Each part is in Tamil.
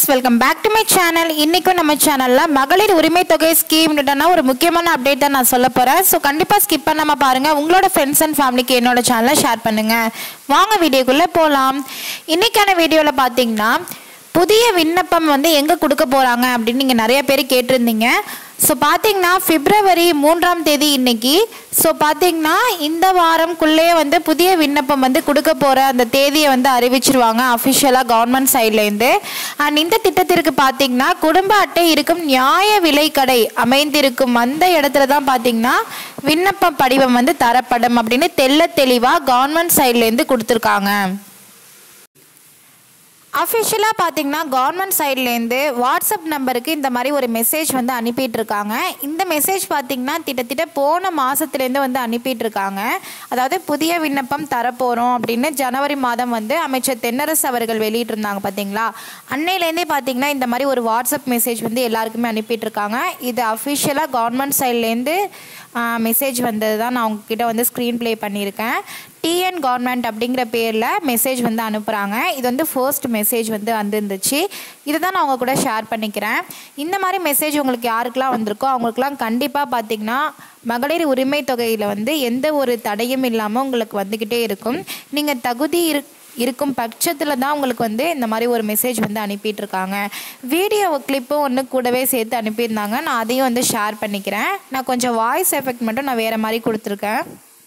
welcome back to my channel இன்றைக்கும் நம்ம சேனலில் மகளிர் உரிமை தொகை ஸ்கீம்னுட்டனா ஒரு முக்கியமான அப்டேட் தான் நான் சொல்ல போகிறேன் ஸோ கண்டிப்பாக ஸ்கிப் பண்ணாமல் பாருங்கள் உங்களோட ஃப்ரெண்ட்ஸ் அண்ட் ஃபேமிலிக்கு என்னோட சேனலை ஷேர் பண்ணுங்கள் வாங்க வீடியோக்குள்ளே போகலாம் இன்றைக்கான வீடியோவில் பார்த்தீங்கன்னா புதிய விண்ணப்பம் வந்து எங்கே கொடுக்க போகிறாங்க அப்படின்னு நீங்கள் நிறைய பேர் கேட்டிருந்தீங்க ஸோ பார்த்தீங்கன்னா பிப்ரவரி மூன்றாம் தேதி இன்னைக்கு ஸோ பார்த்தீங்கன்னா இந்த வாரம்குள்ளேயே வந்து புதிய விண்ணப்பம் வந்து கொடுக்க போகிற அந்த தேதியை வந்து அறிவிச்சிருவாங்க அஃபிஷியலாக கவர்மெண்ட் சைட்லேருந்து அண்ட் இந்த திட்டத்திற்கு பார்த்தீங்கன்னா குடும்ப அட்டை இருக்கும் நியாய விலை கடை அமைந்திருக்கும் அந்த இடத்துல தான் பார்த்தீங்கன்னா விண்ணப்ப படிவம் வந்து தரப்படும் அப்படின்னு தெள்ள தெளிவாக கவர்மெண்ட் சைட்லேருந்து கொடுத்துருக்காங்க அஃபிஷியலாக பார்த்தீங்கன்னா கவர்மெண்ட் சைட்லேருந்து வாட்ஸ்அப் நம்பருக்கு இந்த மாதிரி ஒரு மெசேஜ் வந்து அனுப்பிட்டு இருக்காங்க இந்த மெசேஜ் பார்த்தீங்கன்னா கிட்டத்தட்ட போன மாதத்துலேருந்து வந்து அனுப்பிட்டு இருக்காங்க அதாவது புதிய விண்ணப்பம் தரப்போகிறோம் அப்படின்னு ஜனவரி மாதம் வந்து அமைச்சர் தென்னரசு அவர்கள் வெளியிட்டிருந்தாங்க பார்த்தீங்களா அன்னையிலேருந்தே பார்த்தீங்கன்னா இந்த மாதிரி ஒரு வாட்ஸ்அப் மெசேஜ் வந்து எல்லாருக்குமே அனுப்பிட்டு இருக்காங்க இது அஃபிஷியலாக கவர்மெண்ட் சைட்லேருந்து மெசேஜ் வந்தது தான் நான் உங்ககிட்ட வந்து ஸ்க்ரீன் ப்ளே பண்ணியிருக்கேன் டிஎன் கவர்மெண்ட் அப்படிங்கிற பேரில் மெசேஜ் வந்து அனுப்புகிறாங்க இது வந்து ஃபர்ஸ்ட் மெசேஜ் வந்து வந்துருந்துச்சு இதை தான் நான் உங்க கூட ஷேர் பண்ணிக்கிறேன் இந்த மாதிரி மெசேஜ் உங்களுக்கு யாருக்கெல்லாம் வந்திருக்கோ அவங்களுக்குலாம் கண்டிப்பாக பார்த்தீங்கன்னா மகளிர் உரிமை தொகையில் வந்து எந்த ஒரு தடையும் இல்லாமல் உங்களுக்கு வந்துக்கிட்டே இருக்கும் நீங்கள் தகுதி இரு இருக்கும் பட்சத்தில் தான் உங்களுக்கு வந்து இந்த மாதிரி ஒரு மெசேஜ் வந்து அனுப்பிட்டு இருக்காங்க வீடியோ கிளிப்பும் ஒன்று கூடவே சேர்த்து அனுப்பியிருந்தாங்க நான் அதையும் வந்து ஷேர் பண்ணிக்கிறேன் நான் கொஞ்சம் வாய்ஸ் எஃபெக்ட் மட்டும் நான் வேறு மாதிரி கொடுத்துருக்கேன்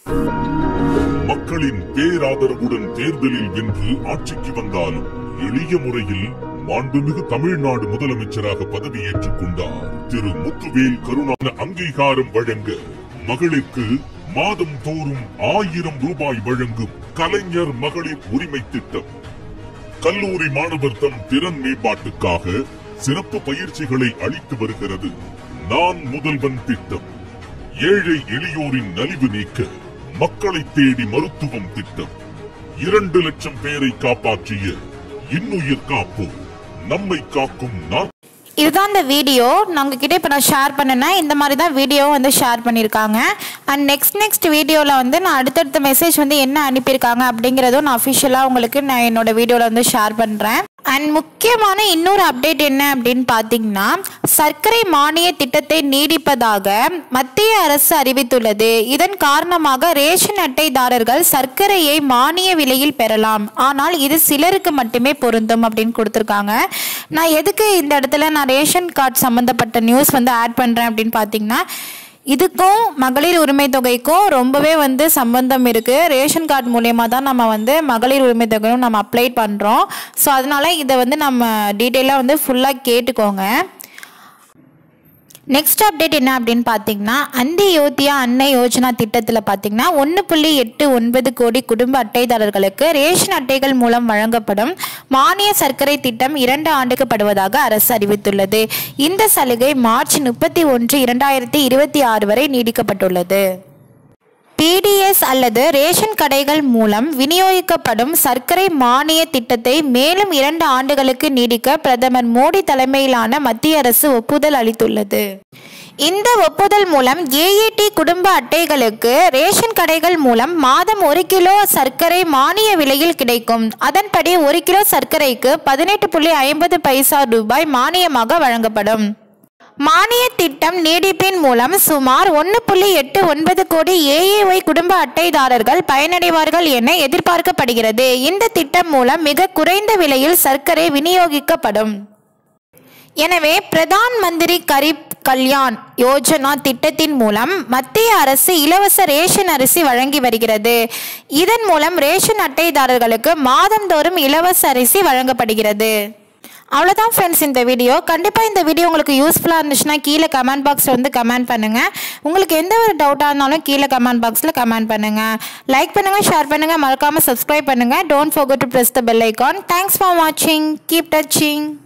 மக்களின் பேராதரவுடன் தேர்தலில் வென்று ஆட்சிக்கு வந்தாலும் எளிய முறையில் மாண்புமிகு தமிழ்நாடு முதலமைச்சராக பதவியேற்றுக் கொண்டார் திரு முத்துவேல் கருணான அங்கீகாரம் வழங்க மகளிருக்கு மாதம் தோறும் ஆயிரம் ரூபாய் வழங்கும் கலைஞர் மகளிர் உரிமை திட்டம் கல்லூரி மாணவர் தம் திறன் மேம்பாட்டுக்காக சிறப்பு பயிற்சிகளை அளித்து வருகிறது நான் முதல்வன் திட்டம் ஏழை எளியோரின் நலிவு நீக்க மக்களை தேடி மருத்துவம் திட்டம் இரண்டு லட்சம் பேரை காப்பாற்றிய இன்னுயிர் காப்போம் நம்மை காக்கும் நான் இதுதான் இந்த வீடியோ நான் உங்ககிட்ட இப்போ நான் ஷேர் பண்ணேன்னா இந்த மாதிரி தான் வீடியோ வந்து ஷேர் பண்ணியிருக்காங்க அண்ட் நெக்ஸ்ட் நெக்ஸ்ட் வீடியோவில் வந்து நான் அடுத்தடுத்த மெசேஜ் வந்து என்ன அனுப்பியிருக்காங்க அப்படிங்கிறதும் நான் அஃபிஷியலாக உங்களுக்கு நான் என்னோட வீடியோவில் வந்து ஷேர் பண்ணுறேன் அண்ட் முக்கியமான இன்னொரு அப்டேட் என்ன அப்படின்னு பார்த்தீங்கன்னா சர்க்கரை மானிய திட்டத்தை நீடிப்பதாக மத்திய அரசு அறிவித்துள்ளது இதன் காரணமாக ரேஷன் அட்டைதாரர்கள் சர்க்கரையை மானிய விலையில் பெறலாம் ஆனால் இது சிலருக்கு மட்டுமே பொருந்தும் அப்படின்னு கொடுத்துருக்காங்க நான் எதுக்கு இந்த இடத்துல நான் ரேஷன் கார்டு சம்மந்தப்பட்ட நியூஸ் வந்து ஆட் பண்ணுறேன் அப்படின்னு பார்த்தீங்கன்னா இதுக்கும் மகளிர் உரிமை தொகைக்கும் ரொம்பவே வந்து சம்பந்தம் இருக்குது ரேஷன் கார்டு மூலயமா தான் நம்ம வந்து மகளிர் உரிமை தொகையும் நம்ம அப்ளை பண்ணுறோம் ஸோ அதனால இதை வந்து நம்ம டீட்டெயிலாக வந்து ஃபுல்லாக கேட்டுக்கோங்க நெக்ஸ்ட் அப்டேட் என்ன அப்படின்னு பார்த்தீங்கன்னா அந்தி யோத்தியா அன்னை யோஜனா திட்டத்தில் பார்த்தீங்கன்னா ஒன்று புள்ளி எட்டு ஒன்பது கோடி குடும்ப அட்டைதாரர்களுக்கு ரேஷன் அட்டைகள் மூலம் வழங்கப்படும் மானிய சர்க்கரை திட்டம் இரண்டு ஆண்டுக்கு படுவதாக அரசு அறிவித்துள்ளது இந்த சலுகை மார்ச் முப்பத்தி ஒன்று இரண்டாயிரத்தி இருபத்தி ஆறு வரை நீடிக்கப்பட்டுள்ளது பிடிஎஸ் அல்லது ரேஷன் கடைகள் மூலம் விநியோகிக்கப்படும் சர்க்கரை மானிய திட்டத்தை மேலும் இரண்டு ஆண்டுகளுக்கு நீடிக்க பிரதமர் மோடி தலைமையிலான மத்திய அரசு ஒப்புதல் அளித்துள்ளது இந்த ஒப்புதல் மூலம் ஏஏடி குடும்ப அட்டைகளுக்கு ரேஷன் கடைகள் மூலம் மாதம் ஒரு கிலோ சர்க்கரை மானிய விலையில் கிடைக்கும் அதன்படி ஒரு கிலோ சர்க்கரைக்கு பதினெட்டு புள்ளி ஐம்பது பைசா ரூபாய் மானியமாக வழங்கப்படும் மானிய திட்டம் நீடிப்பின் மூலம் சுமார் ஒன்று புள்ளி எட்டு ஒன்பது கோடி ஏஏஒய் குடும்ப அட்டைதாரர்கள் பயனடைவார்கள் என எதிர்பார்க்கப்படுகிறது இந்த திட்டம் மூலம் மிக குறைந்த விலையில் சர்க்கரை விநியோகிக்கப்படும் எனவே பிரதான் மந்திரி கரீப் கல்யாண் யோஜனா திட்டத்தின் மூலம் மத்திய அரசு இலவச ரேஷன் அரிசி வழங்கி வருகிறது இதன் மூலம் ரேஷன் அட்டைதாரர்களுக்கு மாதந்தோறும் இலவச அரிசி வழங்கப்படுகிறது அவ்வளோதான் ஃப்ரெண்ட்ஸ் இந்த வீடியோ கண்டிப்பாக இந்த வீடியோ உங்களுக்கு யூஸ்ஃபுல்லாக இருந்துச்சுன்னா கீழே கமெண்ட் பாக்ஸில் வந்து கமெண்ட் பண்ணுங்கள் உங்களுக்கு எந்த ஒரு டவுட்டாக இருந்தாலும் கீழே கமெண்ட் பாக்ஸில் கமெண்ட் பண்ணுங்கள் லைக் பண்ணுங்கள் ஷேர் பண்ணுங்கள் மறக்காமல் சப்ஸ்கிரைப் பண்ணுங்கள் don't forget to press the bell icon thanks for வாட்சிங் கீப் டச்சிங்